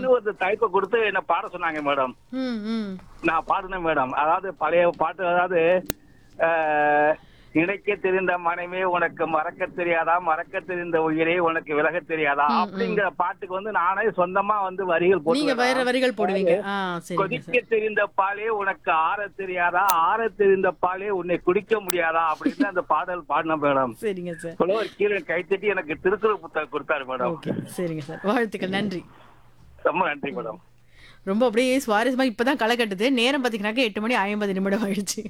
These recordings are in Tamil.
திடீர்னு ஒரு தலைப்பை கொடுத்து என்ன பாட சொன்னாங்க மேடம் ம் ம் நான் பாடினேன் மேடம் அதாவது பழைய பாட்டு அதாவது அஹ், நினைக்க தெரிந்த மனைவி உனக்கு மறக்க தெரியாதா மறக்க தெரிந்த உயிரே உனக்கு விலக தெரியாதா அப்படிங்கிற பாட்டுக்கு வந்து நானே சொந்தமா வந்து வரிகள் நீங்க வேற போட்டு வரிகள் போடுவீங்க ஆ சரிங்க கொதிக்க சார் தெரிந்த பாலே உனக்கு ஆற தெரியாதா ஆற தெரிந்த பாலே உன்னை குடிக்க முடியாதா அப்படின்னு அந்த பாடல் பாடின மேடம் சரிங்க சார் புலவர் கீழே கைத்தட்டி எனக்கு திருக்குறள் புத்தகம் கொடுத்தாரு மேடம் ஓகே சரிங்க சார் வாழ்த்துக்கள் நன்றி ரொம்ப நன்றி மேடம் ரொம்ப அப்படியே சுவாரஸ்யமா இப்பதான் களை கட்டுது நேரம் பாத்தீங்கன்னாக்க எட்டு மணி ஐம்பது நிமிடம் ஆயிடுச்சு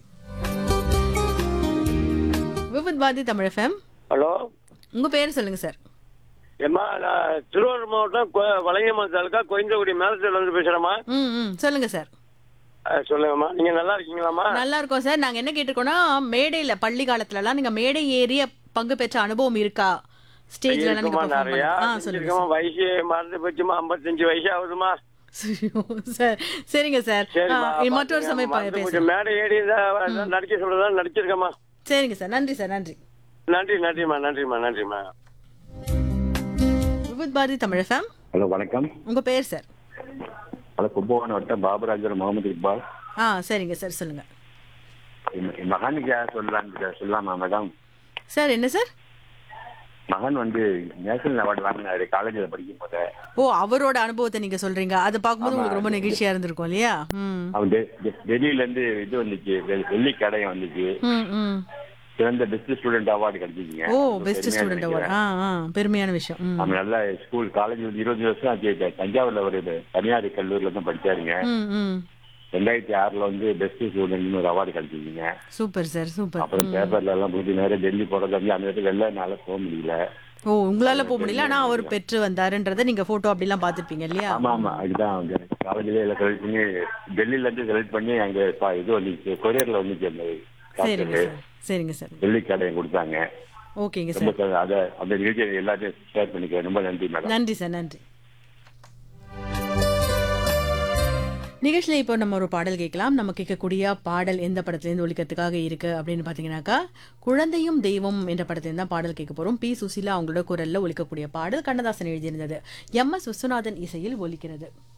விபத் பாதி தமிழ் எஃப்எம் ஹலோ உங்க பேர் சொல்லுங்க சார் ஏம்மா நான் திருவாரூர் மாவட்டம் கொ- வலங்கைமான் தாலுக்கா கோயந்தகுடி மேலத்தில் வந்து பேசுகிறேம்மா ம் ம் சொல்லுங்க சார் சொல்லுங்கம்மா நீங்கள் நல்லா இருக்கீங்களாம்மா நல்லா இருக்கோம் சார் நாங்க என்ன கேட்டிருக்கோம்னா மேடையில பள்ளி காலத்துல எல்லாம் நீங்க மேடை ஏறிய பங்கு பெற்ற அனுபவம் இருக்கா ஸ்டேஜ்ல எல்லாம் நீங்க இருக்குமா perform நிறையா பண்ண- ஆ சொல்லுங்க இருக்கமா வயசு மறந்து போச்சுமா ஐம்பத்தஞ்சு வயசு ஆகுதுமா சார். சார் சரிங்க சார் சரிம்மா ஆ, மற்றொரு சமயம் பா- மறந்து போச்சு. பேசுறேன் மேடை ஏறி தான் நடிக்க சொல்றதா நடிச்சிருக்கேம்மா சரிங்க சார் நன்றி சார் நன்றி நன்றி நன்றிம்மா நன்றிம்மா நன்றிம்மா விபத் பாரதி தமிழ் எஃப்எம் ஹலோ வணக்கம் உங்க பேர் சார் ஹலோ கும்பகோணம் வட்டம் பாபராஜர் முகமது இக்பால் ஆ சரிங்க சார் சொல்லுங்க என் என் மகனுக்கு யார் சொல்லலாம்னு சொல்லலாமா மேடம் சார் என்ன சார் மகன் வந்து நேஷனல் அவார்டு வாங்கினாரு காலேஜில் படிக்கும் போது ஓ அவரோட அனுபவத்தை நீங்க சொல்றீங்க அதை பார்க்கும்போது உங்களுக்கு ரொம்ப நெகிழ்ச்சியா இருந்திருக்கும் இல்லையா ம் அவன் டெ- டெ- டெல்லியில இருந்து இது வந்துச்சு வெ- வெள்ளி கடையம் வந்துச்சு ம் ம் சிறந்த பெஸ்ட் ஸ்டூடெண்ட் அவார்டு கிடைச்சிருக்கீங்க ஓ பெஸ்ட் ஸ்டூடெண்ட் அவார்ட் ஆ ஆ பெருமையான விஷயம் ம் அவன் நல்ல ஸ்கூல் காலேஜ் இருபது வருஷம் ஆச்சு த- தஞ்சாவூர்ல ஒரு தனியார் கல்லூரில தான் படிச்சாருங்க ம் ம் ரெண்டாயிரத்தி ஆறுல வந்து பெஸ்ட் ஸ்டூடெண்ட்னு ஒரு அவார்டு கிடைச்சிருக்கீங்க சூப்பர் சார் சூப்பர் அப்புறம் பேப்பர்ல எல்லாம் போட்டு நேரம் டெல்லி போறது வந்து அந்த இடத்துக்கு வெளில போக முடியல ஓ உங்களால போக முடியல ஆனா அவர் பெற்று வந்தாருன்றதை நீங்க போட்டோ அப்படிலாம் பார்த்திருப்பீங்க இல்லையா ஆமா ஆமா அதுதான் அவங்க காலேஜ்ல எல்லாம் செலக்ட் பண்ணி டெல்லில இருந்து செலக்ட் பண்ணி அங்க ப- இது வந்துச்சு கொரியர்ல வந்துச்சு அந்த சரிங்க டாக்டர் சார் சரிங்க சார் டெல்லி கடையை கொடுத்தாங்க ஓகேங்க ரொம்ப சார் ச- அத அந்த நிகழ்ச்சியை எல்லாத்தையும் ஷேர் பண்ணிக்கிறேன் ரொம்ப நன்றி மேடம் நன்றி சார் நன்றி நிகழ்ச்சியில் இப்போ நம்ம ஒரு பாடல் கேட்கலாம் நம்ம கேட்கக்கூடிய பாடல் எந்த படத்துலேருந்து ஒழிக்கிறதுக்காக இருக்கு அப்படின்னு பார்த்தீங்கன்னாக்கா குழந்தையும் தெய்வம் என்ற படத்துலேருந்து தான் பாடல் கேட்க போகிறோம் பி சுசீலா அவங்களோட குரலில் ஒழிக்கக்கூடிய பாடல் கண்ணதாசன் எழுதியிருந்தது எம் எஸ் விஸ்வநாதன் இசையில் ஒலிக்கிறது